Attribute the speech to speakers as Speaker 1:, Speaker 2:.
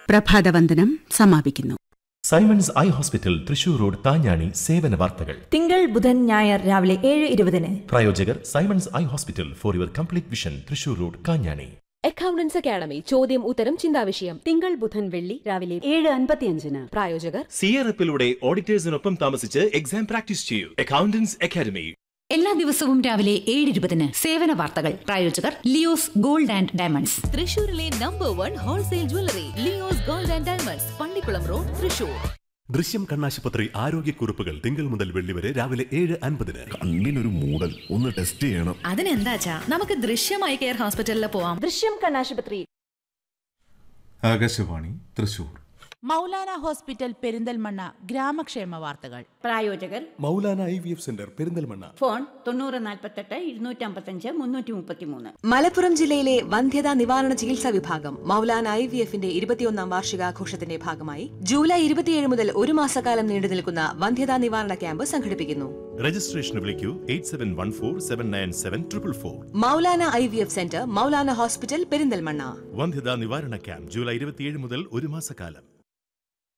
Speaker 1: പ്രഭാതവന്ദനം സമാപിക്കുന്നു
Speaker 2: Simon's eye hospital Thrissur road Thanjani സേവന വാർത്തകൾ
Speaker 3: തിങ്കൾ ബുധൻ ഞായർ രാവിലെ ഏഴ് ഇരുപതിന്
Speaker 2: പ്രായോജകർ Simon's eye hospital for your complete vision Thrissur road Kanjani
Speaker 4: accountants academy ചോദ്യം ഉത്തരം ചിന്താവിഷയം
Speaker 5: തിങ്കൾ ബുധൻ വെള്ളി രാവിലെ ഏഴ് അൻപത്തിയഞ്ചിന്
Speaker 4: പ്രായോജകർ
Speaker 2: സിയറപ്പിലൂടെ ഓഡിറ്റേഴ്സിനൊപ്പം താമസിച്ച് എക്സാം പ്രാക്ടീസ് ചെയ്യൂ അക്കൗണ്ടൻസ് അക്കാദമി
Speaker 6: എല്ലാ ദിവസവും രാവിലെ ഏഴ് ഇരുപതിന് സേവന വാർത്തകൾ പ്രായോജകർ ലിയോസ് ഗോൾഡ് ആൻഡ് ഡയമണ്ട്സ്
Speaker 7: തൃശൂരിലെ number one wholesale jewellery Leo's gold and diamonds Pallikulam road Thrissur
Speaker 8: Drishyam കണ്ണാശുപത്രി ആരോഗ്യക്കുറിപ്പുകൾ തിങ്കൾ മുതൽ വെള്ളി വരെ രാവിലെ ഏഴ് അൻപതിന്
Speaker 9: കണ്ണിനൊരു മൂടൽ ഒന്ന് ടെസ്റ്റ് ചെയ്യണം
Speaker 7: അതിനെന്താച്ചാ നമുക്ക് ദൃശ്യമായി കെയർ ഹോസ്പിറ്റലിൽ പോവാം
Speaker 3: ദൃശ്യം കണ്ണാശുപത്രി
Speaker 10: ആകാശവാണി തൃശൂർ
Speaker 11: മൗലാന ഹോസ്പിറ്റൽ പെരിന്തൽമണ്ണ ഗ്രാമക്ഷേമ വാർത്തകൾ
Speaker 5: പ്രായോജകർ
Speaker 8: Moulana I V F centre Perinthalmanna
Speaker 5: phone തൊണ്ണൂറ് നാൽപ്പത്തെട്ട് ഇരുന്നൂറ്റി അമ്പത്തഞ്ച് മുന്നൂറ്റി മുപ്പത്തിമൂന്ന്
Speaker 12: മലപ്പുറം ജില്ലയിലെ വന്ധ്യതാ നിവാരണ ചികിത്സാ വിഭാഗം മൗലാന ഐ വി എഫിന്റെ ഇരുപത്തിയൊന്നാം വാർഷികാഘോഷത്തിന്റെ ഭാഗമായി ജൂലൈ ഇരുപത്തിയേഴ് മുതൽ ഒരു മാസക്കാലം നീണ്ടു നിൽക്കുന്ന വന്ധ്യതാ നിവാരണ ക്യാമ്പ് സംഘടിപ്പിക്കുന്നു
Speaker 8: രജിസ്ട്രേഷന് വിളിക്കൂ eight seven one four seven nine seven triple four
Speaker 12: Moulana I V F centre Moulana hospital Perinthalmanna
Speaker 8: വന്ധ്യതാ നിവാരണ ക്യാമ്പ് ജൂലൈ ഇരുപത്തിയേഴ് മുതൽ ഒരു മാസക്കാലം